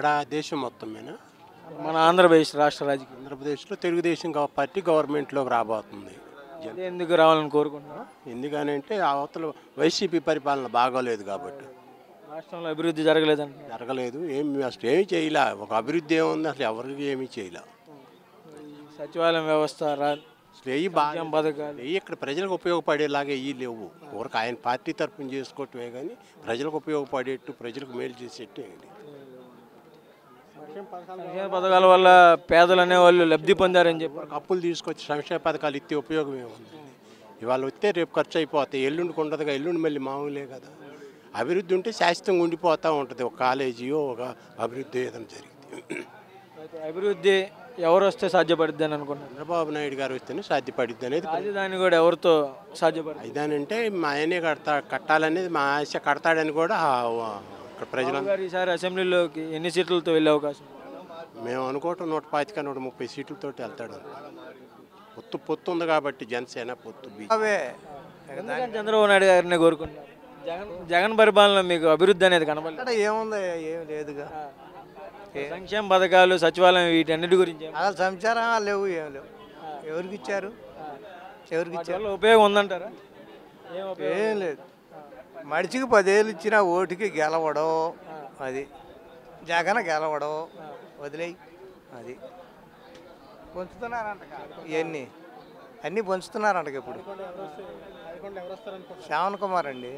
ఎక్కడ దేశం మొత్తం మీద మన ఆంధ్రప్రదేశ్ రాష్ట్ర రాజకీయం ఆంధ్రప్రదేశ్లో తెలుగుదేశం గవ- పార్టీ గవర్నమెంట్లోకి రాబోతుంది జన- అదే ఎందుకు రావాలని కోరుకుంటున్నాం ఎందుకనంటే అవతల వైసీపీ పరిపాలన బాగోలేదు కాబట్టి రాష్ట్రంలో అభివృద్ధి జరగలేదంట జరగలేదు ఏమి అసలు ఏమీ చేయలే ఒక అభివృద్ధి ఏముంది అసలు ఎవరికి ఏమీ చేయలే సచివాలయం వ్యవస్థ రా అసలు ఏవి బాగా సంక్షేమ పథకాలు ఏవి ఇక్కడ ప్రజలకు ఉపయోగపడేలాగా ఏవి లేవు ఊరికి ఆయన పార్టీ తరఫున చేసుకోవటమే కానీ ప్రజలకు ఉపయోగపడేట్టు ప్రజలకు మేలు చేసేట్టు ఏమీ లేదు. సంక్షేమ పథకాల వల్ల పేదలు అనేవాళ్ళు లబ్ధి పొందారని చెప్పి ఊరికి అప్పులు తీసుకొచ్చి సంక్షేమ పథకాలు ఇస్తే ఉపయోగం ఏముంది ఇవాళ వస్తే రేపు ఖర్చు అయిపోతాయి ఎల్లుండికి ఉండదుగా ఎల్లుండి మళ్ళీ మామూలే కదా అభివృద్ధి ఉంటే శాశ్వతంగా ఉండిపోతూ ఉంటుంది ఒక కాలేజీయో ఒక అభివృద్ధి ఏదైనా జరిగింది అయితే అభివృద్ధి ఎవరు వస్తే సాధ్యపడుద్ది అని అనుకుంటున్నారు చంద్రబాబు నాయుడు గారు వస్తేనే సాధ్యపడిద్ది అనేది రాజధాని కూడా ఎవరితో సాధ్యపడుతుంది ఇదానంటే మా ఆయనే కడతా కట్టాలనేది మా ఆశ కడతాడని కూడా ఆ, ఇక్కడ ప్రజలు బాబు గారు ఈసారి అసెంబ్లీలోకి ఎన్ని సీట్లతో వెళ్ళే అవకాశం ఉంది? మేము అనుకోవటం నూట పాతిక నూట ముప్పై సీట్లతో వెళ్తాడు అనుకో. పొత్తు పొత్తు ఉంది కాబట్టి జనసేన పొత్తు బీ అవే ఎందుకని చంద్రబాబు నాయుడు గారిని కోరుకుంటున్నారు జగన్ జగన్ పరిపాలన మీకు అభివృద్ధి అనేది కనపడలేదు ఇక్కడ ఏముంది ఏం లేదుగా సంక్షేమ పథకాలు సచివాలయం వీటన్నిటి గురించి ఏం- అసలు సంచారం లేవు ఏం లేవు ఎవరికి ఇచ్చారు ఎవరికి వాటి ఇచ్చారు వల్ల ఉపయోగం ఉందంటారా ఏం ఉపయోగం ఏం లేదు మడిచికి పదేళ్ళు ఇచ్చిన ఓటుకి గెలవడం అది జగన్ గెలవడం వదిలేయి అది పంచుతున్నారంట ఇవన్నీ అన్నీ పంచుతున్నారంట ఇప్పుడు శ్రావణ్ కుమార్ అండి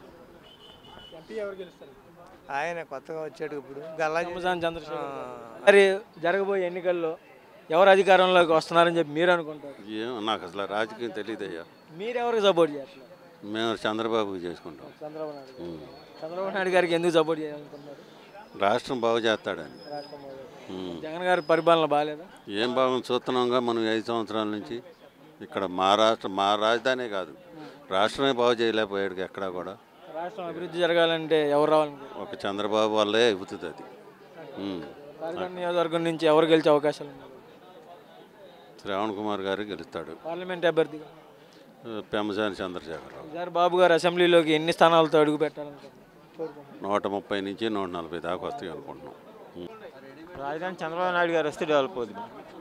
ఆయన కొత్తగా వచ్చాడు ఇప్పుడు గల్లా రామసాని చంద్రశేఖర్ మరి జరగబోయే ఎన్నికల్లో ఎవరు అధికారంలోకి వస్తున్నారని చెప్పి మీరు అనుకుంటారు ఏం నాకు అసలు రాజకీయం తెలియదయ్యా మీరు ఎవరికి సపోర్ట్ చేస్తారు మేము చంద్రబాబుకి చేసుకుంటాం చంద్రబాబు నాయుడు గారు. ఉం. చంద్రబాబు నాయుడు గారికి ఎందుకు సపోర్ట్ చేయాలనుకుంటున్నారు రాష్ట్రం బాగు చేస్తాడని రాష్ట్రం మీద. ఉం. జగన్ గారి పరిపాలన బాగాలేదా ఏం బాగుంది చూస్తున్నాంగా మనం ఐదు సంవత్సరాల నుంచి ఇక్కడ మా రాష్ట్రం మా రాజధానే కాదు రాష్ట్రమే బాగు చేయలేకపోయాడు ఎక్కడా కూడా రాష్ట్రం అభివృద్ధి జరగాలంటే ఎవరు రావాలనుకుంటున్నారు ఒక చంద్రబాబు వల్లే అవుతుంది అది ఉం. రాజధాని నియోజకవర్గం నుంచి ఎవరు గెలిచే అవకాశాలు ఉన్నాయి శ్రావణ్ కుమార్ గారు గెలుస్తాడు పార్లమెంట్ అభ్యర్థిగా పెమ్మసాని చంద్రశేఖరరావు ఈసారి బాబు గారు అసెంబ్లీలోకి ఎన్ని స్థానాలతో అడుగు పెట్టాలనుకుంటున్నారు కోరుకుంటున్నారు. నూట ముప్పై నుంచి నూట నలభై దాకా వస్తాయి అనుకుంటున్నాం ఉం. రాజధాని చంద్రబాబు నాయుడు గారు వస్తే డెవలప్ అవుతుంది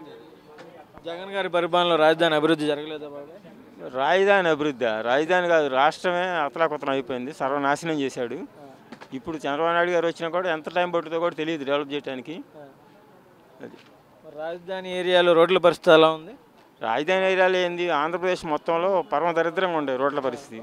జగన్ గారి పరిపాలనలో రాజధాని అభివృద్ధి జరగలేదా బాబు రాజధాని అభివృద్ధి రాజధాని కాదు రాష్ట్రమే అతలాకుతలం అయిపోయింది సర్వనాశనం చేశాడు ఇప్పుడు చంద్రబాబు నాయుడు గారు వచ్చినా కూడా ఎంత టైం పడుతుందో కూడా తెలియదు డెవలప్ చేయడానికి అది మరి రాజధాని ఏరియాలో రోడ్ల పరిస్థితి ఎలా ఉంది రాజధాని ఏరియాలో ఏంది ఆంధ్రప్రదేశ్ మొత్తంలో పరమ దరిద్రంగా ఉండే రోడ్ల పరిస్థితి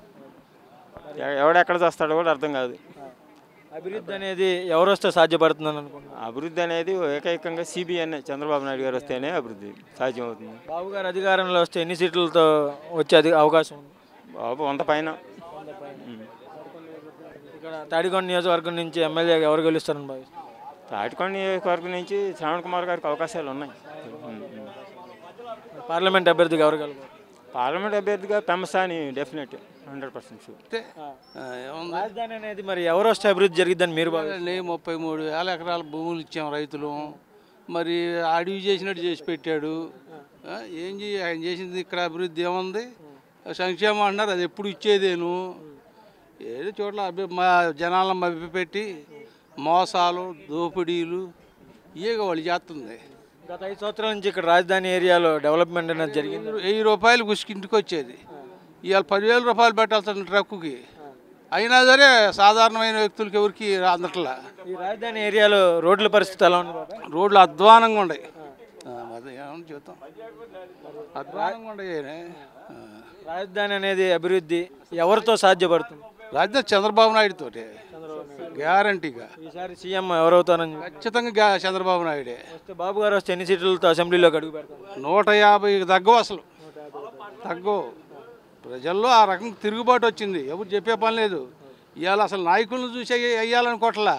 ఎ- ఎవడెక్కడ చేస్తాడో కూడా అర్థం కాదు అభివృద్ధి అనేది ఎవరు వస్తే సాధ్యపడుతుందని అనుకుంటున్నారు అభివృద్ధి అనేది ఏకైకంగా సిబిఎన్ చంద్రబాబు నాయుడు గారు వస్తేనే అభివృద్ధి సాధ్యమవుతుంది బాబు గారు అధికారంలో వస్తే ఎన్ని సీట్లతో వచ్చే అధి- అవకాశం ఉంది బాబు వంద పైన ఉం. ఇక్కడ తాడికొండ నియోజకవర్గం నుంచి ఎమ్మెల్యేగా ఎవరు గెలుస్తారని భావిస్తారు తాటికొండ నియోజకవర్గం నుంచి శ్రావణ్ కుమార్ గారికి అవకాశాలు ఉన్నాయి ఉం, ఉం. పార్లమెంట్ అభ్యర్థిగా ఎవరు గెలవాలి పార్లమెంట్ అభ్యర్థిగా Pemmasani definite hundred percent sure రాజధాని అనేది మరి ఎవరు వస్తే అభివృద్ధి జరిగిద్దని మీరు భావిస్తారు అండి ముప్పై మూడు వేల ఎకరాల భూములు ఇచ్చాం రైతులు మరి అడవి చేసినట్టు చేసి పెట్టాడు ఆ, ఏం చేయ ఆయన చేసింది ఇక్కడ అభివృద్ధి ఏముంది సంక్షేమం అంటున్నారు అది ఎప్పుడు ఇచ్చేదేను ఏదో చోట్ల అభి మా జనాలను మభ్యపెట్టి మోసాలు దోపిడీలు ఇవే వాళ్ళు చేస్తుంది గత ఐదు సంవత్సరాల నుంచి ఇక్కడ రాజధాని ఏరియాలో డెవలప్మెంట్ అనేది జరిగింది వెయ్యి రూపాయలు గుసికింటికి వచ్చేది ఇవాళ పదివేల రూపాయలు పెట్టాల్సిన ట్రక్కుకి అయినా సరే సాధారణమైన వ్యక్తులకి ఎవరికి అందట్లా ఈ రాజధాని ఏరియాలో రోడ్ల పరిస్థితి ఎలా ఉంది బాబా రోడ్లు అధ్వానంగా ఉన్నాయి ఆ, మరి ఏమని చూద్దాం అధ్వానంగా ఉన్నాయి ఆ. రాజధాని అనేది అభివృద్ధి ఎవరితో సాధ్యపడుతుంది రాజధాని చంద్రబాబు నాయుడు తోటి గ్యారంటీగా ఈసారి సీఎం ఎవరవుతారని చెప్పి. ఖచ్చితంగా గ్యా- చంద్రబాబు నాయుడే వస్తే బాబు గారు వస్తే ఎన్ని సీట్లతో అసెంబ్లీలోకి అడుగు పెడతారు నూట యాభై తగ్గవు అసలు తగ్గవు ప్రజల్లో ఆ రకం తిరుగుబాటు వచ్చింది ఎవరు చెప్పే పని లేదు ఇవాళ అసలు నాయకులను చూసే వేయాలనుకోవట్లా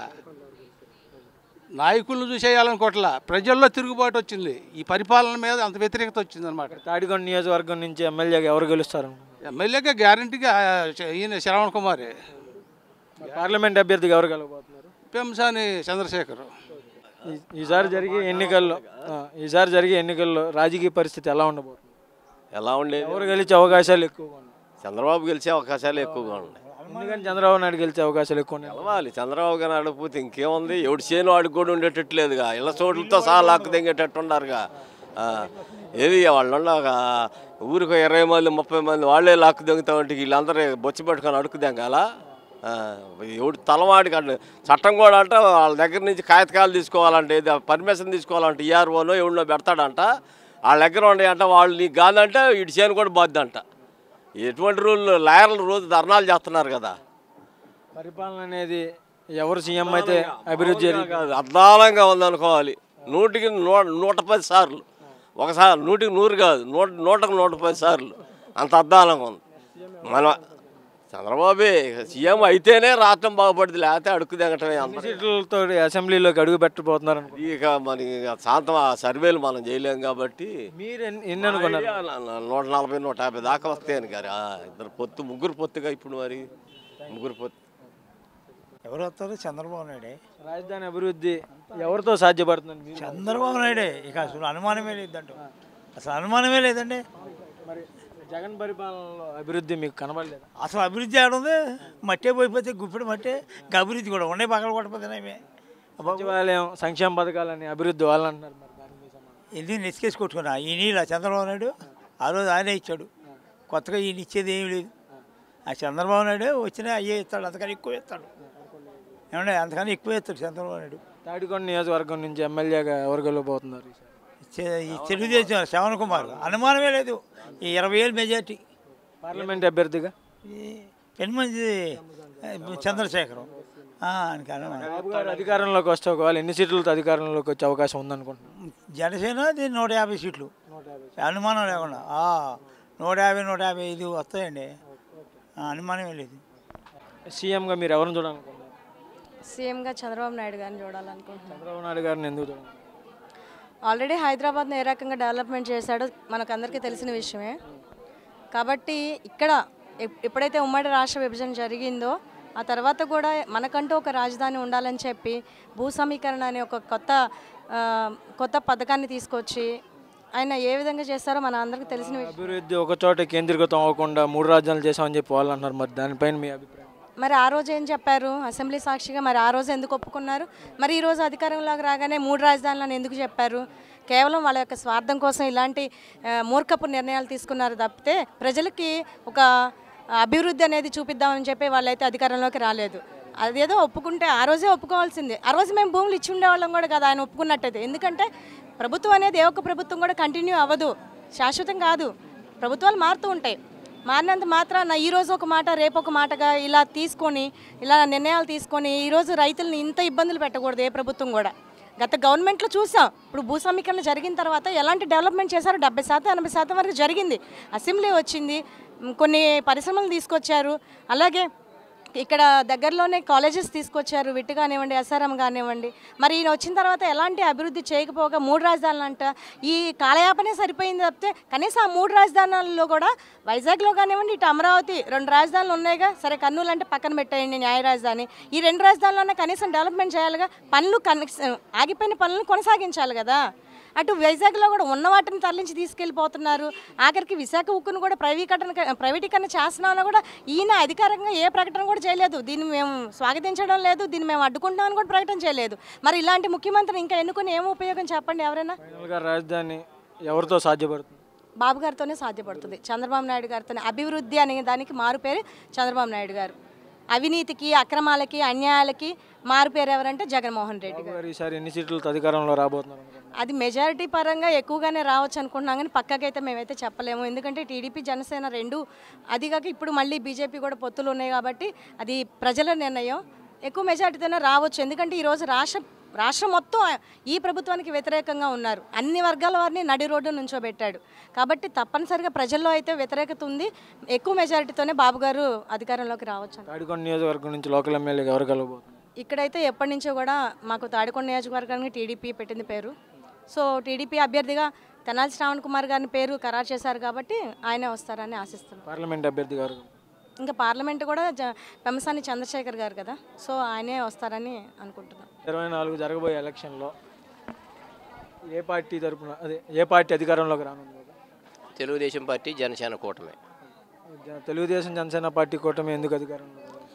నాయకులను చూసి వేయాలనుకోవట్లా ప్రజల్లో తిరుగుబాటు వచ్చింది ఈ పరిపాలన మీద అంత వ్యతిరేకత వచ్చింది అనమాట తాడికొండ నియోజకవర్గం నుంచి ఎమ్మెల్యేగా ఎవరు గెలుస్తారు ఎమ్మెల్యేగా గ్యారంటీగా ఈయన శ్రవణ్ కుమారే పార్లమెంట్ అభ్యర్థిగా ఎవరు గెలవబోతున్నారు పెంసాని చంద్రశేఖర్ ఈ- ఈసారి జరిగే ఎన్నికల్లో ఆ, ఈసారి జరిగే ఎన్నికల్లో రాజకీయ పరిస్థితి ఎలా ఉండబోతుంది ఎలా ఉండేది ఎవరు గెలిచే అవకాశాలు ఎక్కువగా ఉన్నాయి చంద్రబాబు గెలిచే అవకాశాలు ఎక్కువగా ఉన్నాయి ఎందుకని చంద్రబాబు నాయుడు గెలిచే అవకాశాలు ఎక్కువ ఉన్నాయి గెలవాలి చంద్రబాబు గారు అడగపోతే ఇంకేముంది ఎవడు చేను వాడికి కూడా ఉండేటట్లేదుగా ఇళ్ళ చోట్లతో సహా లాక్కు తెంగేటట్టు ఉన్నారుగా ఆ, ఏది వాళ్ళు ఉండగా ఊరికి ఇరవై మంది ముప్పై మంది వాళ్ళే లాక్కు తెంగుతామంటే వీళ్ళందరూ బొచ్చి పట్టుకొని అడుగు తెంగాల ఆ, ఎవడు తలవాడికి అంటే చట్టం కూడా అంట వాళ్ళ దగ్గర నుంచి కాగితకాలు తీసుకోవాలంటే ఏది పర్మిషన్ తీసుకోవాలంటే ఈఆర్ఓనో ఎవడినో పెడతాడంట వాళ్ళ దగ్గర ఉన్నాయంట వాళ్ళు నీకు కాదంటే ఇటు చేను కూడా బాధ్యంట ఎటువంటి రూల్ లాయర్లు రోజు ధర్నాలు చేస్తున్నారు కదా పరిపాలన అనేది ఎవరు సీఎం అయితే అభివృద్ధి జరిగి కాదు అద్దాలంగా ఉందనుకోవాలి నూటికి నూ నూట పది సార్లు ఒకసారి నూటికి నూరు కాదు నూట నూటకు నూట పది సార్లు అంత అద్దాలంగా ఉంది మన చంద్రబాబే సీఎం అయితేనే రాష్ట్రం బాగుపడింది లేకపోతే అడుక్కు దిగటమే అందరూ సీట్లతో అసెంబ్లీలోకి అడుగు పెట్టబోతున్నారు అనుకో ఇక మనకి ఇక శాంతం ఆ సర్వేలు మనం చేయలేం కాబట్టి మీరు ఎన్ని- ఎన్ని అనుకున్నారు ఐడియా న- నూట నలభై నూట యాభై దాకా వస్తాయని గారు ఆ, ఇద్దరు పొత్తు ముగ్గురు పొత్తుగా ఇప్పుడు మరి ముగ్గురు పొత్తు ఎవరు వస్తారు చంద్రబాబు నాయుడే రాజధాని అభివృద్ధి ఎవరితో సాధ్యపడుతుంది మీరు చంద్రబాబు నాయుడే ఇక అసలు అనుమానమే లేదంట అసలు అనుమానమే లేదండి మరి జగన్ పరిపాలనలో అభివృద్ధి మీకు కనబడలేదు అసలు అభివృద్ధి ఆడుంది మట్టే పోయిపోతే గుప్పిడి మట్టే ఇంకా అభివృద్ధి కూడా ఉండే పక్కన కొట్టపోతున్నాయి సచివాలయం సంక్షేమ పథకాలని అభివృద్ధి వాళ్ళంటున్నారు మరి దానికి మీ సమాధానం. ఇది నెచ్చుకేసి కొట్టుకున్నా ఈ నీళ్ళ చంద్రబాబు నాయుడు ఆ రోజు ఆయనే ఇచ్చాడు కొత్తగా ఈయన ఇచ్చేది ఏమీ లేదు ఆ చంద్రబాబు నాయుడు వచ్చినా అయ్యే ఇస్తాడు అంతకని ఎక్కువ ఇస్తాడు ఏమంటే అంతకని ఎక్కువ ఇస్తాడు చంద్రబాబు నాయుడు తాడికొండ నియోజకవర్గం నుంచి ఎమ్మెల్యేగా ఎవరు గెలవబోతున్నారు ఈసారి? చె- ఈ తెలుగుదేశం శ్రవణ్ కుమార్ అనుమానమే లేదు ఈ ఇరవై ఏళ్ళు మెజార్టీ పార్లమెంట్ అభ్యర్థిగా ఈ పెన్మంది చంద్రశేఖరం ఆ, ఆయనకి అనుమానం బాబు గారు అధికారంలోకి వస్తే ఒకవేళ ఎన్ని సీట్లతో అధికారంలోకి వచ్చే అవకాశం ఉందనుకుంటున్నాను జనసేన అది నూట యాభై సీట్లు అనుమానం లేకుండా ఆ, నూట యాభై నూట యాభై ఐదు వస్తాయండి ఆ, అనుమానమే లేదు సీఎంగా మీరు ఎవరిని చూడాలనుకుంటున్నారు సీఎంగా చంద్రబాబు నాయుడు గారిని చూడాలనుకుంటున్నాను చంద్రబాబు నాయుడు గారిని ఎందుకు చూడాలి ఆల్రెడీ హైదరాబాద్ని ఏ రకంగా డెవలప్మెంట్ చేశాడో మనకు అందరికీ తెలిసిన విషయమే కాబట్టి ఇక్కడ ఎప్- ఎప్పుడైతే ఉమ్మడి రాష్ట్ర విభజన జరిగిందో ఆ తర్వాత కూడా మనకంటూ ఒక రాజధాని ఉండాలని చెప్పి భూ సమీకరణ అనే ఒక కొత్త ఆ, కొత్త పథకాన్ని తీసుకొచ్చి ఆయన ఏ విధంగా చేస్తారో మన అందరికీ తెలిసిన విషయం అభివృద్ధి ఒక చోట కేంద్రీకృతం అవ్వకుండా మూడు రాజ్యాలు చేసామని చెప్పి వాళ్ళు అంటున్నారు మరి దానిపైన మీ అభిప్రాయం మరి ఆ రోజు ఏం చెప్పారు అసెంబ్లీ సాక్షిగా మరి ఆ రోజు ఎందుకు ఒప్పుకున్నారు మరి ఈ రోజు అధికారంలోకి రాగానే మూడు రాజధానులను ఎందుకు చెప్పారు కేవలం వాళ్ళ యొక్క స్వార్థం కోసం ఇలాంటి ఆ, మూర్ఖపు నిర్ణయాలు తీసుకున్నారు తప్పితే ప్రజలకి ఒక అభివృద్ధి అనేది చూపిద్దామని చెప్పి వాళ్ళైతే అధికారంలోకి రాలేదు అదేదో ఒప్పుకుంటే ఆ రోజే ఒప్పుకోవాల్సిందే ఆ రోజు మేము భూములు ఇచ్చి ఉండేవాళ్ళం కూడా కదా ఆయన ఒప్పుకున్నట్టయితే ఎందుకంటే ప్రభుత్వం అనేది ఏ ఒక్క ప్రభుత్వం కూడా కంటిన్యూ అవ్వదు శాశ్వతం కాదు ప్రభుత్వాలు మారుతూ ఉంటాయి మారినంత మాత్రాన ఈ రోజు ఒక మాట రేపు ఒక మాటగా ఇలా తీసుకొని ఇలా నిర్ణయాలు తీసుకొని ఈరోజు రైతులను ఇంత ఇబ్బందులు పెట్టకూడదు ఏ ప్రభుత్వం కూడా గత గవర్నమెంట్లో చూసాం ఇప్పుడు భూ సమీకరణ జరిగిన తర్వాత ఎలాంటి డెవలప్మెంట్ చేశారో డెబ్బై శాతం ఎనభై శాతం వరకు జరిగింది అసెంబ్లీ వచ్చింది మ్, కొన్ని పరిశ్రమలు తీసుకొచ్చారు అలాగే ఇక్కడ దగ్గరలోనే కాలేజెస్ తీసుకొచ్చారు విట్ కానివ్వండి ఎస్ఆర్ఎం కానివ్వండి మరి ఈయన వచ్చిన తర్వాత ఎలాంటి అభివృద్ధి చేయకపోగా మూడు రాజధానులు అంట ఈ కాలయాపనే సరిపోయింది తప్పితే కనీసం ఆ మూడు రాజధానుల్లో కూడా వైజాగ్లో కానివ్వండి ఇటు అమరావతి రెండు రాజధానులు ఉన్నాయిగా సరే కర్నూలు అంటే పక్కన పెట్టేయండి న్యాయ రాజధాని ఈ రెండు రాజధానులన్నా కనీసం డెవలప్మెంట్ చేయాలిగా పనులు కనెక్స్ ఆగిపోయిన పనులను కొనసాగించాలి కదా అటు వైజాగ్లో కూడా ఉన్న వాటిని తరలించి తీసుకెళ్ళిపోతున్నారు ఆఖరికి విశాఖ ఉక్కును కూడా ప్రైవేటీకరణ ప్రైవేటీకరణ చేస్తున్నామని కూడా ఈయన అధికారంగా ఏ ప్రకటన కూడా చేయలేదు దీన్ని మేము స్వాగతించడం లేదు దీన్ని మేము అడ్డుకుంటామని కూడా ప్రకటన చేయలేదు మరి ఇలాంటి ముఖ్యమంత్రిని ఇంకా ఎన్నుకొని ఏం ఉపయోగం చెప్పండి ఎవరైనా ఫైనల్గా రాజధాని ఎవరితో సాధ్యపడుతుంది బాబు గారితోనే సాధ్యపడుతుంది చంద్రబాబు నాయుడు గారితోనే అభివృద్ధి అనే దానికి మారు పేరు చంద్రబాబు నాయుడు గారు అవినీతికి అక్రమాలకి అన్యాయాలకి మారు పేరు ఎవరంటే జగన్మోహన్ రెడ్డి గారు గారు ఈసారి ఎన్ని సీట్లతో అధికారంలో రాబోతున్నారు అనుకుంటున్నారు? అది మెజారిటీ పరంగా ఎక్కువగానే రావచ్చు అనుకుంటున్నాం కానీ పక్కకైతే మేమైతే చెప్పలేము ఎందుకంటే టీడీపీ జనసేన రెండు అది కాక ఇప్పుడు మళ్ళీ బీజేపీ కూడా పొత్తులు ఉన్నాయి కాబట్టి అది ప్రజల నిర్ణయం ఎక్కువ మెజారిటీతోనే రావచ్చు ఎందుకంటే ఈరోజు రాష్ట్ర రాష్ట్రం మొత్తం ఈ ప్రభుత్వానికి వ్యతిరేకంగా ఉన్నారు అన్ని వర్గాల వారిని నడి రోడ్డు నుంచోబెట్టాడు కాబట్టి తప్పనిసరిగా ప్రజల్లో అయితే వ్యతిరేకత ఉంది ఎక్కువ మెజారిటీతోనే బాబు గారు అధికారంలోకి రావచ్చు తాడికొండ నియోజకవర్గం నుంచి లోకల్ ఎమ్మెల్యేగా ఎవరు గెలవబోతున్నారు ఇక్కడైతే ఎప్పటి నుంచో కూడా మాకు తాడికొండ నియోజకవర్గానికి టీడీపీ పెట్టింది పేరు సో టీడీపీ అభ్యర్థిగా తెనాలి శ్రావణ్ కుమార్ గారిని పేరు ఖరారు చేశారు కాబట్టి ఆయనే వస్తారని ఆశిస్తున్నాం పార్లమెంట్ అభ్యర్థి గారు ఇంకా పార్లమెంట్ కూడా జ పెమ్మసాని చంద్రశేఖర్ గారు కదా సో ఆయనే వస్తారని అనుకుంటున్నాం ఇరవై నాలుగు జరగబోయే ఎలక్షన్లో ఏ పార్టీ తరపున అదే ఏ పార్టీ అధికారంలోకి రానుంది తెలుగుదేశం పార్టీ జనసేన కూటమి జ- తెలుగుదేశం జనసేన పార్టీ కూటమి ఎందుకు అధికారంలో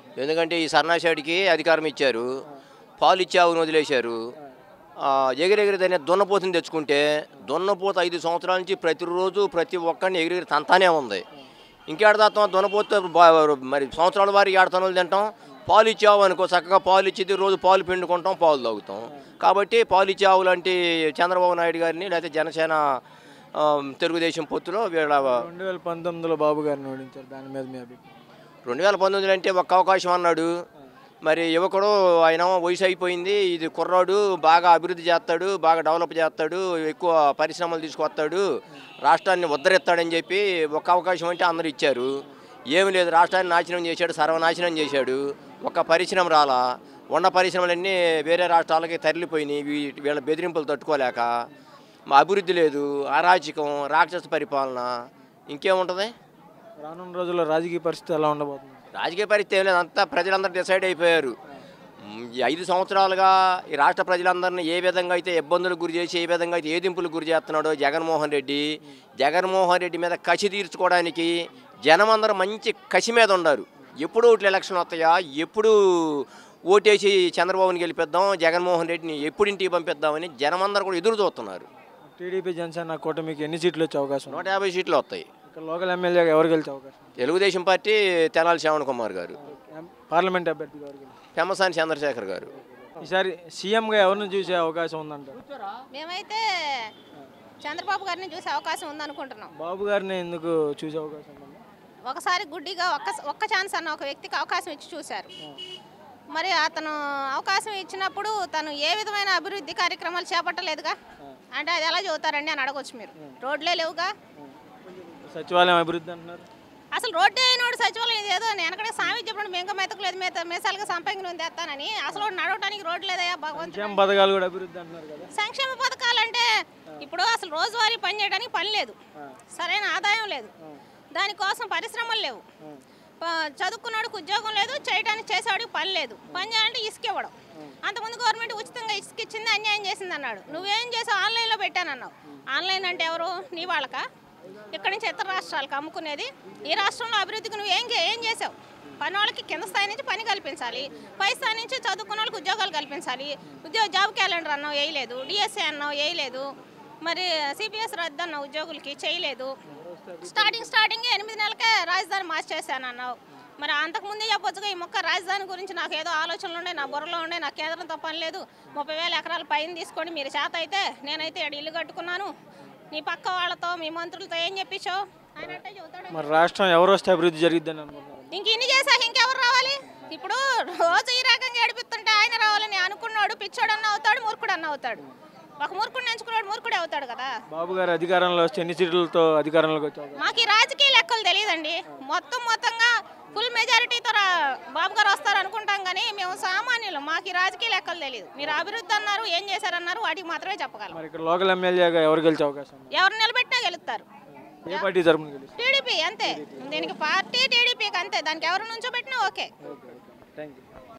ఎందుకంటే ఈ సన్నాశాడికి అధికారం ఇచ్చారు పాలు ఇచ్చి ఆవును వదిలేశారు ఆ, ఎగిరెగిరి దాన్ని దున్నపోతుని తెచ్చుకుంటే దున్నపోత ఐదు సంవత్సరాల నుంచి ప్రతిరోజు ప్రతి ఒక్కరిని ఎగిరెగిరి తంతానే ఉంది ఇంకేడతాం దున్నపోతే బా- మరి సంవత్సరాల వారి ఏడతనులు తింటాం పాలు ఇచ్చావు అనుకో చక్కగా పాలు ఇచ్చేది రోజు పాలు పిండుకుంటాం పాలు తాగుతాం కాబట్టి పాలు ఇచ్చే ఆవు లాంటి చంద్రబాబు నాయుడు గారిని లేకపోతే జనసేన ఆ, తెలుగుదేశం పొత్తులో వీళ్ళ రెండు వేల పంతొమ్మిదిలో బాబు గారిని ఓడించారు దాని మీద మీ అభిప్రాయం రెండు వేల పంతొమ్మిదిలో అంటే ఒక్క అవకాశం అన్నాడు మరి యువకుడు ఆయన వయసు అయిపోయింది ఇది కుర్రాడు బాగా అభివృద్ధి చేస్తాడు బాగా డెవలప్ చేస్తాడు ఎక్కువ పరిశ్రమలు తీసుకొస్తాడు రాష్ట్రాన్ని ఉద్ధరిస్తాడని చెప్పి ఒక్క అవకాశం అంటే అందరూ ఇచ్చారు ఏమి లేదు రాష్ట్రాన్ని నాశనం చేశాడు సర్వనాశనం చేశాడు ఒక్క పరిశ్రమ రాలా ఉన్న పరిశ్రమలన్నీ వేరే రాష్ట్రాలకి తరలిపోయినాయి వీ- వీళ్ళ బెదిరింపులు తట్టుకోలేక మా అభివృద్ధి లేదు అరాచకం రాక్షస పరిపాలన ఇంకేముంటుంది రానున్న రోజుల్లో రాజకీయ పరిస్థితి ఎలా ఉండబోతుంది రాజకీయ పరిస్థితి ఏం లేదు అంతా ప్రజలందరూ డిసైడ్ అయిపోయారు మ్, ఈ ఐదు సంవత్సరాలుగా ఈ రాష్ట్ర ప్రజలందరినీ ఏ విధంగా అయితే ఇబ్బందులకు గురి చేసి ఏ విధంగా అయితే ఏదింపులకు గురి చేస్తున్నాడో జగన్మోహన్ రెడ్డి జగన్మోహన్ రెడ్డి మీద కసి తీర్చుకోవడానికి జనం అందరూ మంచి కసి మీద ఉన్నారు ఎప్పుడు ఓట్లు ఎలక్షన్ వస్తాయా ఎప్పుడు ఓటేసి చంద్రబాబుని గెలిపిద్దాం జగన్మోహన్ రెడ్డిని ఎప్పుడు ఇంటికి పంపిద్దామని జనం అందరూ కూడా ఎదురు చూస్తున్నారు టీడీపీ జనసేన కూటమికి ఎన్ని సీట్లు వచ్చే అవకాశం ఉంది? నూట యాభై సీట్లు వస్తాయి ఇక్కడ లోకల్ ఎమ్మెల్యేగా ఎవరు గెలిచే అవకాశం ఉంది? తెలుగుదేశం పార్టీ తెనాలి శ్రావణ్ కుమార్ గారు ఎం- పార్లమెంట్ అభ్యర్థిగా ఎవరు గెలుస్తారు? పెమ్మసాని చంద్రశేఖర్ గారు ఈసారి సీఎంగా ఎవరిని చూసే అవకాశం ఉందంటారు మేమైతే చంద్రబాబు గారిని చూసే అవకాశం ఉందనుకుంటున్నాం బాబు గారిని ఎందుకు చూసే అవకాశం ఉంది ఒకసారి గుడ్డిగా ఒక్క ఒక్క ఛాన్స్ అన్న ఒక వ్యక్తికి అవకాశం ఇచ్చి చూశారు మరి అతను అవకాశం ఇచ్చినప్పుడు తను ఏ విధమైన అభివృద్ధి కార్యక్రమాలు చేపట్టలేదుగా అంటే అది ఎలా చదువుతారండి అని అడగొచ్చు మీరు రోడ్లే లేవుగా సచివాలయం అభివృద్ధి అంటున్నారు అసలు రోడ్డే అయినోడు సచివాలయం ఇది ఏదో నేను ఎక్కడ సామి చెప్పినప్పుడు మేంక మెతకు లేదు మేత మేసాలుగా సంపంగి ఉంది తెస్తానని అసలు వాడు నడవడానికి రోడ్డు లేదయ్యా భగవంతుడు సంక్షేమ పథకాలు కూడా అభివృద్ధి అంటున్నారు కదా సంక్షేమ పథకాలు అంటే ఇప్పుడు అసలు రోజువారీ పని చేయడానికి పని లేదు సరైన ఆదాయం లేదు దానికోసం పరిశ్రమలు లేవు ప- చదువుకున్నాడికి ఉద్యోగం లేదు చేయడానికి చేసేవాడికి పని లేదు పని చేయాలంటే ఇసుక ఇవ్వడం అంతకుముందు గవర్నమెంట్ ఉచితంగా ఇసుక ఇచ్చింది అన్యాయం చేసింది అన్నాడు నువ్వేం చేసావు ఆన్లైన్లో పెట్టానన్నావు ఆన్లైన్ అంటే ఎవరు నీ వాళ్ళకా ఇక్కడి నుంచి ఇతర రాష్ట్రాలకు అమ్ముకునేది ఈ రాష్ట్రంలో అభివృద్ధికి నువ్వు ఏం చే- ఏం చేసావు పని వాళ్ళకి కింద స్థాయి నుంచి పని కల్పించాలి పై స్థాయి నుంచి చదువుకున్న వాళ్ళకి ఉద్యోగాలు కల్పించాలి ఉద్యోగ జాబ్ క్యాలెండర్ అన్నావు వేయలేదు డిఎస్సీ అన్నావు వేయలేదు మరి సిపిఎస్ రద్దు అన్నావు ఉద్యోగులకి చేయలేదు స్టార్టింగ్ స్టార్టింగ్ ఎనిమిది నెలలకే రాజధాని మార్చేసాను అన్నావు మరి అంతకుముందే చెప్పొచ్చుగా ఈ మొక్క రాజధాని గురించి నాకు ఏదో ఆలోచనలు ఉండే నా బుర్రలో ఉండే నా కేంద్రంతో పని లేదు ముప్పై వేల ఎకరాల పైన తీసుకొని మీరు చేత అయితే నేనైతే ఇక్కడ ఇల్లు కట్టుకున్నాను నీ పక్క వాళ్ళతో మీ మంత్రులతో ఏం చెప్పించావు ఆయన అంటే చెబుతాడు మరి రాష్ట్రం ఎవరు వస్తే అభివృద్ధి జరిగిద్దని అనుకుంటున్నారు ఇంక ఇన్ని చేసాక ఇంకెవరు రావాలి ఇప్పుడు రోజు ఈ రకంగా ఏడిపిస్తుంటే ఆయన రావాలని అనుకున్నాడు పిచ్చోడు అన్న అవుతాడు మూర్ఖుడు అన్న అవుతాడు ఒక మూర్ఖుడిని ఎంచుకున్నాడు మూర్ఖుడే అవుతాడు కదా బాబు గారు అధికారంలో వస్తే ఎన్ని సీట్లతో అధికారంలోకి వచ్చే అవకాశం మాకు ఈ రాజకీయ లెక్కలు తెలియదండి మొత్తం మొత్తంగా ఫుల్ మెజారిటీతో రా- బాబు గారు వస్తారు అనుకుంటాం కానీ మేము సామాన్యులు మాకు ఈ రాజకీయ లెక్కలు తెలియదు మీరు అభివృద్ధి అన్నారు ఏం చేశారన్నారు వాటికి మాత్రమే చెప్పగలం మరి ఇక్కడ లోకల్ ఎమ్మెల్యేగా ఎవరు గెలిచే అవకాశం ఉంది ఎవరు నిలబెట్టినా గెలుస్తారు ఏ పార్టీ తరపున గెలుస్తారు టీడీపీ అంతే దీనికి పార్టీ టీడీపీకి అంతే దానికి ఎవరు నుంచో పెట్టినా ఓకే థ్యాంక్ యూ